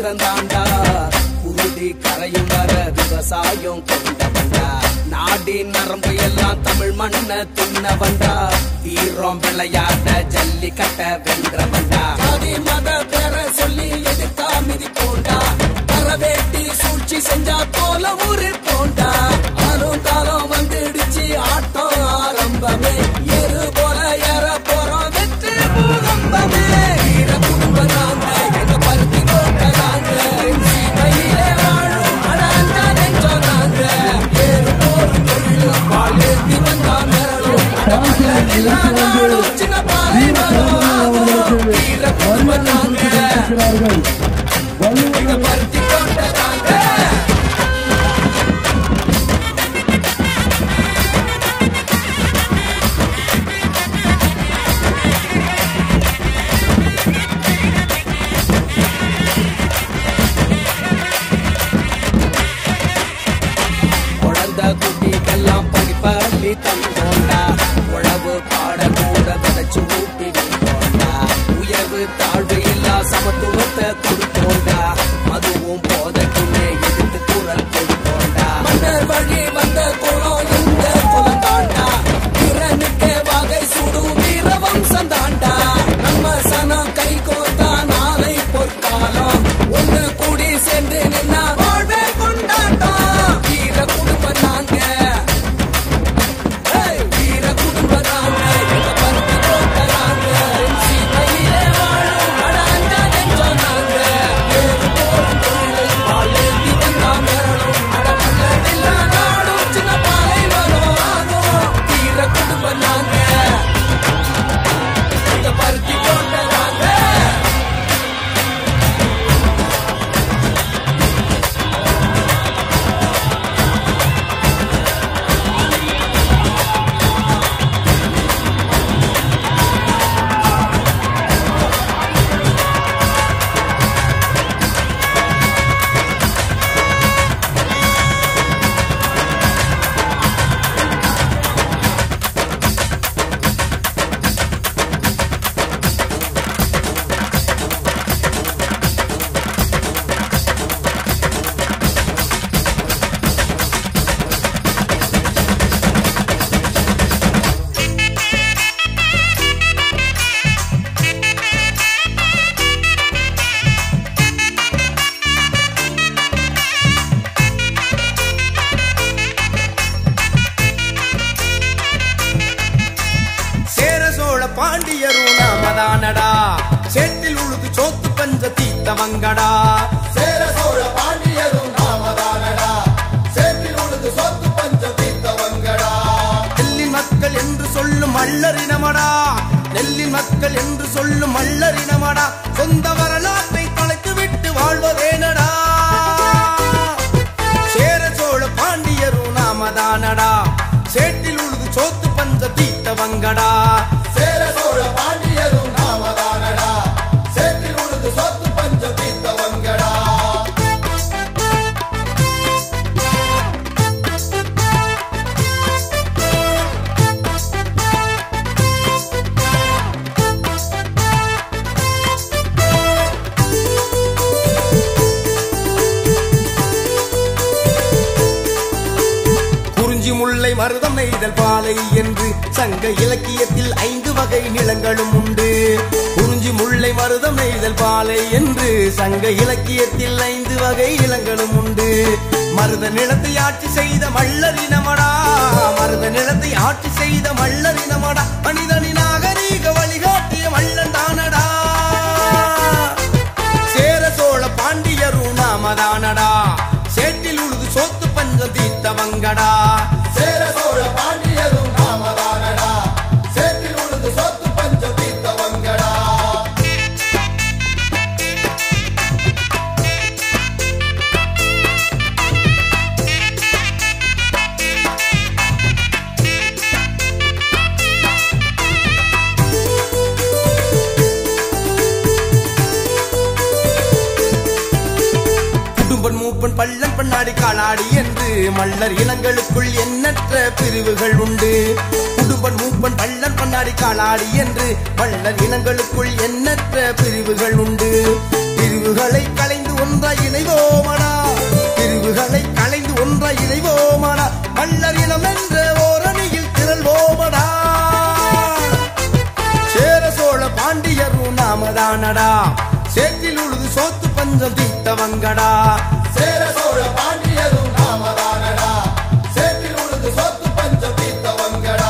பிறந்தாண்டா குருதி கரையும் வர விவசாயம் கொண்டவண்டா நாடி நரம்பு எல்லாம் தமிழ் மண்ண தின்னவண்டா வீரம் விளையாட ஜல்லிக்கட்ட வென்றவண்டா ஜாதி மத பேர சொல்லி எதிர்த்தா மிதி போண்டா பரவேட்டி சூழ்ச்சி செஞ்சா போல ஊரு போண்டா ஆளும் காலம் வந்துடுச்சு ஆட்டம் ஆரம்பமே ஏறு போல ஏற போறோம் வெற்றி பூகம்பமே வீர குடும்பம் நாங்க எங்க பருத்தி கோட்டை நாங்க சீமையிலே வாழும் அட அஞ்சா நெஞ்சம் நாங்க ஏறு போரும் தொழிலும் பால் ஏந்தி வந்தா மிரளும் அட மல்லர் எல்லா நாடும் சின்ன பாலை வரும் வீர குடும்பம் நாங்க எங்க பருத்தி கோட்டை நாங்க குழந்த குட்டிக்கெல்லாம் படிப்பள்ளி தந்தோண்டா உழவு பாட கூட விதைச்சு ஊட்டி வந்தோண்டா உயர்வு தாழ்வு இல்லா சமத்துவத்தை கொடுத்தோண்டா மதுவும் போதைக்குமே எதிர்த்து குரல் கொடுத்தோண்டா மன்னர் வழி வந்த குளம் இந்த குலந்தாண்டா திறனுக்கே வகை சுடும் வீரவம்சம் தாண்டா நம்ம சனம் கை கோத்தா நாளை பொற்காலம் ஒண்ணு கூடி சேர்ந்து நின்னா வாழ்வே கொண்டாட்டம் வீர குடும்பம் நாங்க ஏய், வீர குடும்பம் நாங்க எங்க பருத்தி கோட்டை நாங்க சீமையிலே வாழும் அட அஞ்சா நெஞ்சம் நாங்க ஏறு போரும் தொழிலை பால் ஏந்தி வந்தா மிரளும் அட மல்லர் எல்லா நாடும் சின்ன பாலை வரும் ஆகும் வீர குடும்பம் நாங்க எங்க பருத்தி கோட்டை நாங்க சேர சோழ பாண்டியரும் நாமதானடா சேற்றில் உழுது சோத்து பஞ்ச தீத்தவங்கடா சேர சோழ பாண்டியரும் நாமதானடா சேற்றில் உழுது சொத்து பஞ்ச தீர்த்தவங்கடா நெல்லின் மக்கள் என்று சொல்லும் மல்லரினமடா நெல்லின் மக்கள் என்று சொல்லும் மல்லரினமடா சொந்த வரலாற்றை தொலைத்து விட்டு வாழ்வதேனடா சேர சோழ பாண்டியரும் நாமதானடா சேற்றில் உழுது சோத்து பஞ்ச தீத்தவங்கடா சேர சோழ பாண்டியரும் நாமதானடா சேற்றில் உழுது சொத்து பஞ்ச தீர்த்தவங்கடா குறிஞ்சி முல்லை மருதம் நெய்தல் பாலை என்று சங்க இலக்கியத்தில் ஐந்து வகை நிலங்களும் உண்டு குறிஞ்சி முல்லை மருதம் நெய்தல் பாலை என்று சங்க இலக்கியத்தில் ஐந்து வகை நிலங்களும் உண்டு மருத நிலத்தை ஆட்சி செய்த மல்லரினமடா மருத நிலத்தை ஆட்சி செய்த மல்லரினமடா மனிதனின் நாகரீக வழிகாட்டிய மல்லன் தானடா சேர சோழ பாண்டியரும் நாமதானடா சேற்றில் உழுது சோத்து பஞ்சம் தீர்த்தவங்கடா சேர சோழ பாண்டியரும் நாமதானடா சேற்றில் உழுது சொத்து பஞ்ச தீர்த்தவங்கடா குடும்பன் மூப்பன் பள்ளன் பண்ணாடி காலாடி என்று மல்லர் இனங்களுக்குள் எண்ணற்ற பிரிவுகள் உண்டு குடும்பன் மூப்பன் பள்ளன் பண்ணாடி காலாடி என்று மல்லர் இனங்களுக்குள் எண்ணற்ற பிரிவுகள் உண்டு பிரிவுகளை கலைந்து ஒன்றாய் இணைவோமடா பிரிவுகளை களைந்து ஒன்றாய் இணைவோமடா மல்லர் இனம் என்ற ஓரணியில் திரள்வோமடா சேர சோழ பாண்டியரும் நாமதானடா சேற்றில் உழுது சோத்து பஞ்சம் தீர்த்தவங்கடா சேர சோழ பாண்டியரும் நாமதானடா சேற்றில் உழுது சொத்து பஞ்சம் தீர்த்தவங்கடா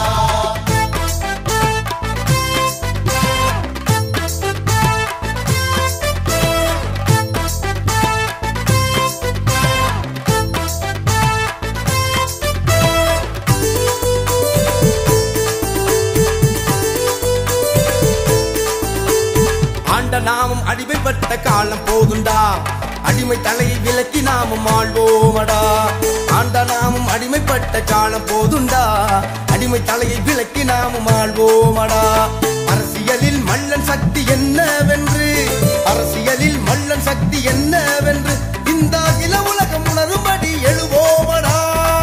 ஆண்ட நாமும் அடிமைப்பட்ட காலம் போதுண்டா அடிமை தலையை விலக்கி நாமும் ஆள்வோமடா ஆண்ட நாமும் அடிமைப்பட்ட காலம் போதுண்டா அடிமை தலையை விலக்கி நாமும் ஆள்வோமடா அரசியலில் மல்லன் சக்தி என்னவென்று அரசியலில் மல்லன் சக்தி என்னவென்று இந்த அகில உலகம் உணரும்படி எழுவோமடா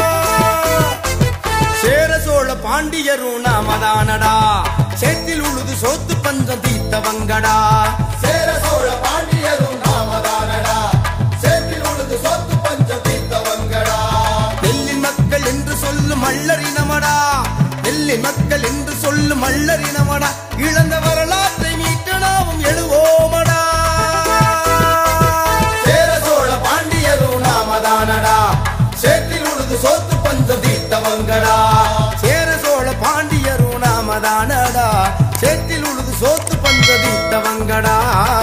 சேர சோழ பாண்டியரும் நாமதானடா சேத்தில் உழுது சோத்து பஞ்சம் தீர்த்தவங்கடா சேர சோழ பாண்டியரும் நாமதானடா சேற்றில் உழுது சொத்து பஞ்சம் தீர்த்தவங்கடா நெல்லின் மக்கள் என்று சொல்லும் மல்லரினமடா நெல்லின் மக்கள் என்று சொல்லும் மல்லரினமடா இழந்த வரலாற்றை மீட்டு நாமும் எழுவோமடா சேர சோழ பாண்டியரும் நாமதானடா சேற்றில் உழுது சொத்து பஞ்சம் தீர்த்தவங்கடா சேர சோழ பாண்டியரும் நாமதானடா சேத்தில் உழுது சோத்து பஞ்சம் தீர்த்தவங்கடா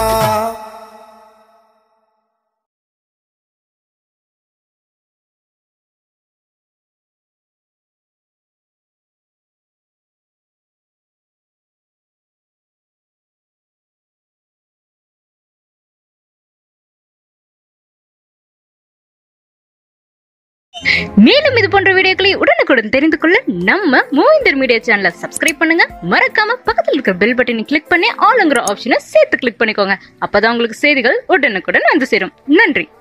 மேலும் இது போன்ற வீடியோக்களை உடனுக்குடன் தெரிந்து கொள்ள நம்ம மூவிந்தர் மீடியா சேனலை சப்ஸ்கிரைப் பண்ணுங்க மறக்காம பக்கத்தில் இருக்கிற பெல் பட்டனை கிளிக் பண்ணி ஆளுங்கிற ஆப்ஷனை சேர்த்து கிளிக் பண்ணிக்கோங்க அப்பதான் உங்களுக்கு செய்திகள் உடனுக்குடன் வந்து சேரும் நன்றி